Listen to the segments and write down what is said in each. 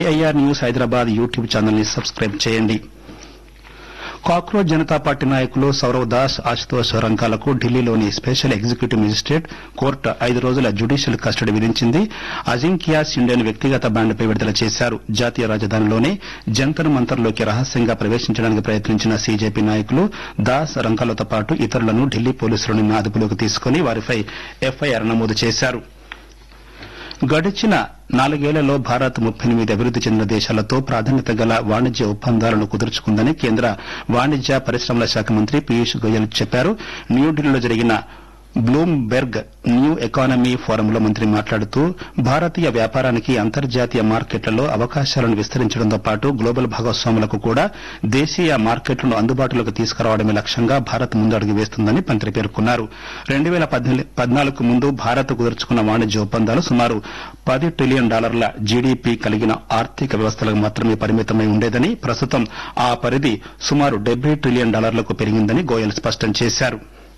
AIR news Hyderabad YouTube channel ని subscribe చేయండి cockroach Janata party నాయకులు సౌరవ్ దాస్ ఆశుతోష్ రంకాలకు ఢిల్లీలోని స్పెషల్ ఎగ్జిక్యూటివ్ మెజిస్ట్రేట్ కోర్టు ఐదు రోజుల జ్యుడిషియల్ కస్టడీ విధించింది అజింక్యా సిండేను వ్యక్తిగత బ్యాండ్పై విడుదల చేశారు జాతీయ రాజధానిలోని జంతర్ మంతర్లోకి రహస్యంగా ప్రవేశించడానికి ప్రయత్నించిన సీజేపీ నాయకులు దాస్ రంకాలతో పాటు ఇతరులను ఢిల్లీ పోలీసులు నిన్న అదుపులోకి తీసుకుని వారిపై ఎఫ్ఐఆర్ నమోదు చేశారు గడిచిన నాలుగేళ్లలో భారత్ ముప్పై ఎనిమిది అభివృద్ది చెందిన దేశాలతో ప్రాధాన్యత గల వాణిజ్య ఒప్పందాలను కుదుర్చుకుందని కేంద్ర వాణిజ్య పరిశ్రమల శాఖ మంత్రి పీయూష్ గోయల్ చెప్పారు న్యూఢిల్లీలో జరిగిన బ్లూంబెర్గ్ న్యూ ఎకానమీ ఫోరంలో మంత్రి మాట్లాడుతూ భారతీయ వ్యాపారానికి అంతర్జాతీయ మార్కెట్లలో అవకాశాలను విస్తరించడంతో పాటు గ్లోబల్ భాగస్వాములకు కూడా దేశీయ మార్కెట్లను అందుబాటులోకి తీసుకురావడమే లక్ష్యంగా భారత్ ముందడుగు వేస్తుందని మంత్రి పేర్కొన్నారు రెండు వేల పద్నాలుగు ముందు భారత్ కుదుర్చుకున్న వాణిజ్య ఒప్పందాలు సుమారు పది ట్రిలియన్ డాలర్ల జీడీపీ కలిగిన ఆర్థిక వ్యవస్థలకు మాత్రమే పరిమితమై ఉండేదని ప్రస్తుతం ఆ పరిధి సుమారు డెబ్బై ట్రిలియన్ డాలర్లకు పెరిగిందని గోయల్ స్పష్టం చేశారు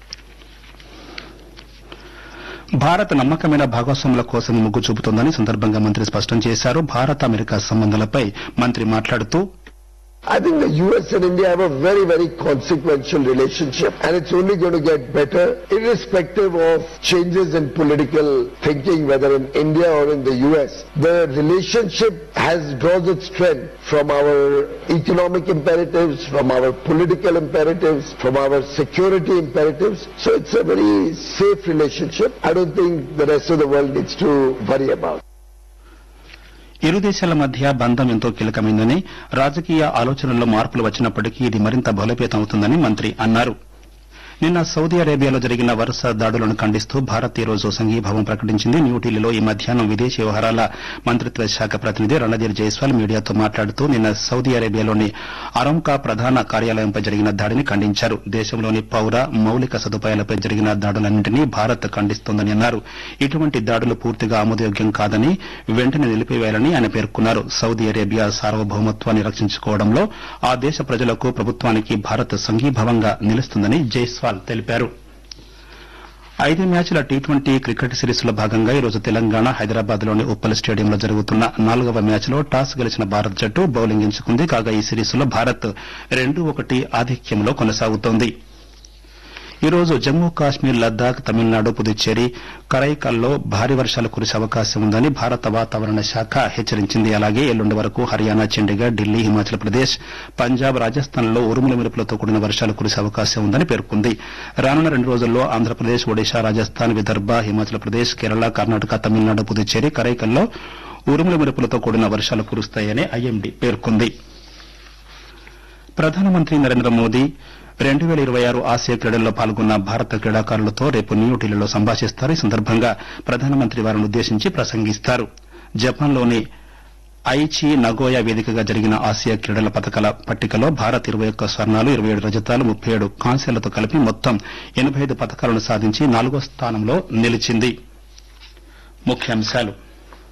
భారత్ నమ్మకమైన భాగస్వాముల కోసం మొగ్గు చూపుతోందని సందర్భంగా మంత్రి స్పష్టం చేశారు భారత్ అమెరికా సంబంధాలపై మంత్రి మాట్లాడుతూ I think the US and India have a very, very consequential relationship and it's only going to get better irrespective of changes in political thinking, whether in India or in the US. The relationship has draws its strength from our economic imperatives, from our political imperatives, from our security imperatives. So it's a very safe relationship. I don't think the rest of the world needs to worry about. ఇరు దేశాల మధ్య బంధం ఎంతో కీలకమైందని రాజకీయ ఆలోచనల్లో మార్పులు వచ్చినప్పటికీ ఇది మరింత బలోపేతం అవుతుందని మంత్రి అన్నారు నిన్న సౌదీ అరేబియాలో జరిగిన వరుస దాడులను ఖండిస్తూ భారత్ ఈ రోజు సంఘీభావం ప్రకటించింది న్యూఢిల్లీలో ఈ మధ్యాహ్నం విదేశీ వ్యవహారాల మంత్రిత్వ శాఖ ప్రతినిధి రణధీర్ జైస్వాల్ మీడియాతో మాట్లాడుతూ నిన్న సౌదీ అరేబియాలోని అరంకా ప్రధాన కార్యాలయంపై జరిగిన దాడిని ఖండించారు దేశంలోని పౌర మౌలిక సదుపాయాలపై జరిగిన దాడులన్నింటినీ భారత్ ఖండిస్తోందని అన్నారు ఇటువంటి దాడులు పూర్తిగా ఆమోదయోగ్యం కాదని వెంటనే నిలిపివేయాలని ఆయన పేర్కొన్నారు సౌదీ అరేబియా సార్వభౌమత్వాన్ని రక్షించుకోవడంలో ఆ దేశ ప్రజలకు ప్రభుత్వానికి భారత్ సంఘీభావంగా నిలుస్తుందని జైస్వాల్ తెలిపారు ఐదు మ్యాచ్ల టీ ట్వంటీ క్రికెట్ సిరీస్ లో భాగంగా ఈరోజు తెలంగాణ హైదరాబాద్ లోని ఉప్పల్ స్టేడియంలో జరుగుతున్న నాలుగవ మ్యాచ్ లో టాస్ గెలిచిన భారత్ జట్టు బౌలింగ్ ఎంచుకుంది కాగా ఈ సిరీస్ లో భారత్ రెండు ఒకటి ఆధిక్యంలో కొనసాగుతోంది ఈ రోజు జమ్మూ కాశ్మీర్ లద్దాఖ్ తమిళనాడు పుదుచ్చేరి కరైకల్లో భారీ వర్షాలు కురిసే అవకాశం ఉందని భారత వాతావరణ శాఖ హెచ్చరించింది అలాగే ఎల్లుండి వరకు హర్యానా చండీగఢ్ ఢిల్లీ హిమాచల్ ప్రదేశ్ పంజాబ్ రాజస్థాన్లలో ఉరుముల మెరుపులతో కూడిన వర్షాలు కురిసే అవకాశం ఉందని పేర్కొంది రానున్న రెండు రోజుల్లో ఆంధ్రప్రదేశ్ ఒడిశా రాజస్థాన్ విదర్భ హిమాచల్ ప్రదేశ్ కేరళ కర్ణాటక తమిళనాడు పుదుచ్చేరి కరైకల్లో ఉరుముల మెరుపులతో కూడిన వర్షాలు కురుస్తాయని ఐఎండీ పేర్కొంది ప్రధానమంత్రి నరేంద్ర మోదీ రెండు వేల ఇరవై ఆరు ఆసియా క్రీడల్లో పాల్గొన్న భారత క్రీడాకారులతో రేపు న్యూఢిల్లీలో సంభాషిస్తారు ఈ సందర్భంగా ప్రధానమంత్రి వారిని ఉద్దేశించి ప్రసంగిస్తారు జపాన్లోని ఐచి నగోయా వేదికగా జరిగిన ఆసియా క్రీడల పథకాల పట్టికలో భారత్ ఇరవై ఒక్క స్వర్ణాలు ఇరవై ఏడు రజతాలు ముప్పై ఏడు కాంస్యాలతో కలిపి మొత్తం ఎనబై ఐదు పథకాలను సాధించి నాలుగో స్థానంలో నిలిచింది ముఖ్యాంశాలు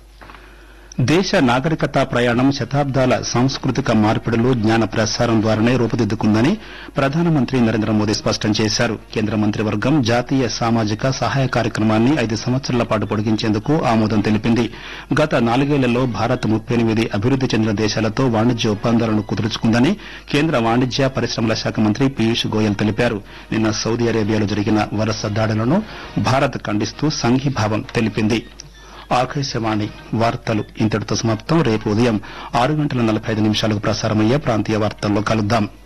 దేశ నాగరికత ప్రయాణం శతాబ్దాల సాంస్కృతిక మార్పిడులు జ్ఞాన ప్రసారం ద్వారానే రూపుదిద్దుకుందని ప్రధానమంత్రి నరేంద్ర మోదీ స్పష్టం చేశారు కేంద్ర మంత్రివర్గం జాతీయ సామాజిక సహాయ కార్యక్రమాన్ని ఐదు సంవత్సరాల పాటు పొడిగించేందుకు ఆమోదం తెలిపింది గత నాలుగేళ్లలో భారత్ ముప్పై ఎనిమిది అభివృద్ది చెందిన దేశాలతో వాణిజ్య ఒప్పందాలను కుదుర్చుకుందని కేంద్ర వాణిజ్య పరిశ్రమల శాఖ మంత్రి పీయూష్ గోయల్ తెలిపారు నిన్న సౌదీ అరేబియాలో జరిగిన వరుస దాడులను భారత్ ఖండిస్తూ సంఘీభావం తెలిపింది ఆకాశవాణి వార్తలు ఇంతటితో సమాప్తం రేపు ఉదయం ఆరు గంటల నలభై ఐదు నిమిషాలకు ప్రసారమయ్యే ప్రాంతీయ వార్తల్లో కలుద్దాం